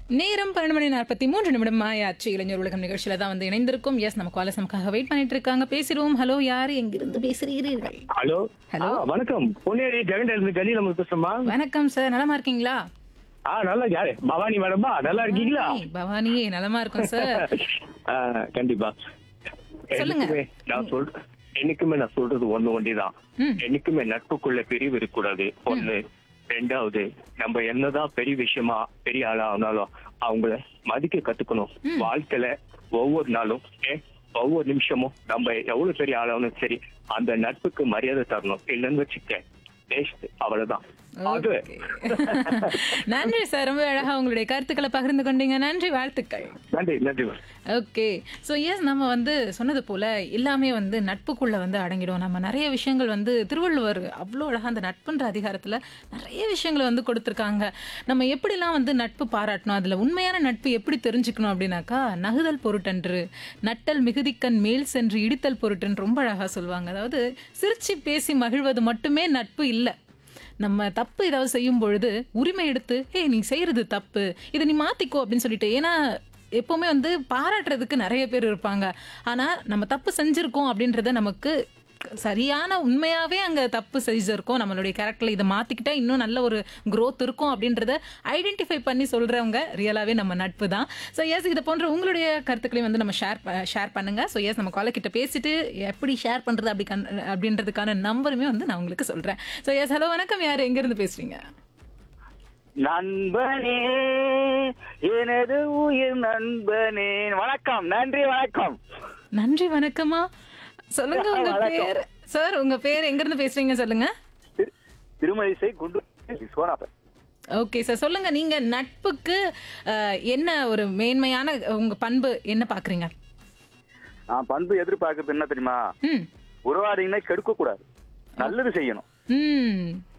நேரம் பன்னெண்டு மணி நாற்பத்தி மூன்று நிமிடம் ஆயாச்சு இளைஞர் உலகம் நிகழ்ச்சியில தான் வந்து இணைந்திருக்கும் எஸ் நம்ம காலஸ் நமக்காக வெயிட் பண்ணிட்டு இருக்காங்க பேசிடுவோம் ஹலோ யார் எங்கிருந்து பேசுகிறீர்கள் ஹலோ ஹலோ. ஆ, வணக்கம் பொன்னேரி ஜெகன் இருந்து கலி நம்ம பேசுறோமா வணக்கம் சார் நலமா இருக்கீங்களா ஆ நல்லா யாரு பவானி மேடமா நல்லா இருக்கீங்களா ஏய், பவானியே நலமா இருக்கும் சார் ஆ, கண்டிப்பா சொல்லுங்க. என்னைக்குமே நான் சொல் என்னைக்குமே நான் சொல்றது ஒண்ணு ஒண்டிதான் ம். என்னைக்குமே நட்புக்குள்ள பிரிவு இருக்கக்கூடாது ஒண்ணு ரெண்டாவது நம்ம என்னதான் பெரிய விஷயமா பெரிய ஆளா ஆனாலும் அவங்கள மதிக்க கத்துக்கணும் வாழ்க்கையில ஒவ்வொரு நாளும் ஏ, ஒவ்வொரு நிமிஷமும் நம்ம எவ்வளவு பெரிய ஆளாலும் சரி அந்த நட்புக்கு மரியாதை தரணும் இல்லைன்னு வச்சுக்க வேஸ்ட் அவ்வளவுதான் அது Okay. நன்றி சார் ரொம்ப அழகா உங்களுடைய கருத்துக்களை பகிர்ந்து கொண்டீங்க நன்றி வாழ்த்துக்கள் நன்றி நன்றி ஓகே ஸோ எஸ் நம்ம வந்து சொன்னது போல எல்லாமே வந்து நட்புக்குள்ள வந்து அடங்கிடும் நம்ம நிறைய விஷயங்கள் வந்து திருவள்ளுவர் அவ்வளோ அழகா அந்த நட்புன்ற அதிகாரத்தில் நிறைய விஷயங்களை வந்து கொடுத்துருக்காங்க நம்ம எப்படிலாம் வந்து நட்பு பாராட்டணும் அதில் உண்மையான நட்பு எப்படி தெரிஞ்சுக்கணும் அப்படின்னாக்கா நகுதல் பொருட்டன்று நட்டல் மிகுதிக்கண் மேல் சென்று இடித்தல் பொருட்டுன்னு ரொம்ப அழகா சொல்லுவாங்க அதாவது சிரிச்சு பேசி மகிழ்வது மட்டுமே நட்பு இல்லை நம்ம தப்பு ஏதாவது செய்யும் பொழுது உரிமை எடுத்து ஏய் நீ செய்யறது தப்பு இதை நீ மாத்திக்கோ அப்படின்னு சொல்லிட்டு ஏன்னா எப்பவுமே வந்து பாராட்டுறதுக்கு நிறைய பேர் இருப்பாங்க ஆனா நம்ம தப்பு செஞ்சிருக்கோம் அப்படின்றத நமக்கு சரியான உண்மையாவே அங்க தப்பு செஞ்சிருக்கோம் நம்மளுடைய கேரக்டர்ல இதை மாத்திக்கிட்டா இன்னும் நல்ல ஒரு growth இருக்கும் அப்படின்றத ஐடென்டிஃபை பண்ணி சொல்றவங்க ரியலாவே நம்ம நட்பு தான் ஸோ எஸ் இதை போன்ற உங்களுடைய கருத்துக்களையும் வந்து நம்ம ஷேர் ஷேர் பண்ணுங்க ஸோ எஸ் நம்ம காலர் கிட்ட பேசிட்டு எப்படி ஷேர் பண்றது அப்படி கண்- அப்படின்றதுக்கான நம்பருமே வந்து நான் உங்களுக்கு சொல்றேன் ஸோ எஸ் ஹலோ வணக்கம் யார் எங்க இருந்து பேசுறீங்க நண்பனே எனது உயிர் நண்பனே வணக்கம் நன்றி வணக்கம் நன்றி வணக்கமா சொல்லுங்க உங்க வணக்கம். பேர் சார் உங்க பேர் எங்க இருந்து பேசுறீங்க சொல்லுங்க திரு- திருமலிசை குண்டு சோனாப்பன் ஓகே சார் சொல்லுங்க நீங்க நட்புக்கு அஹ், என்ன ஒரு மேன்மையான உங்க பண்பு என்ன பாக்குறீங்க நான் பண்பு எதிர்பார்க்கறது என்ன தெரியுமா ம் உறவாடிங்கன்னா கெடுக்க கூடாது நல்லது செய்யணும் ம்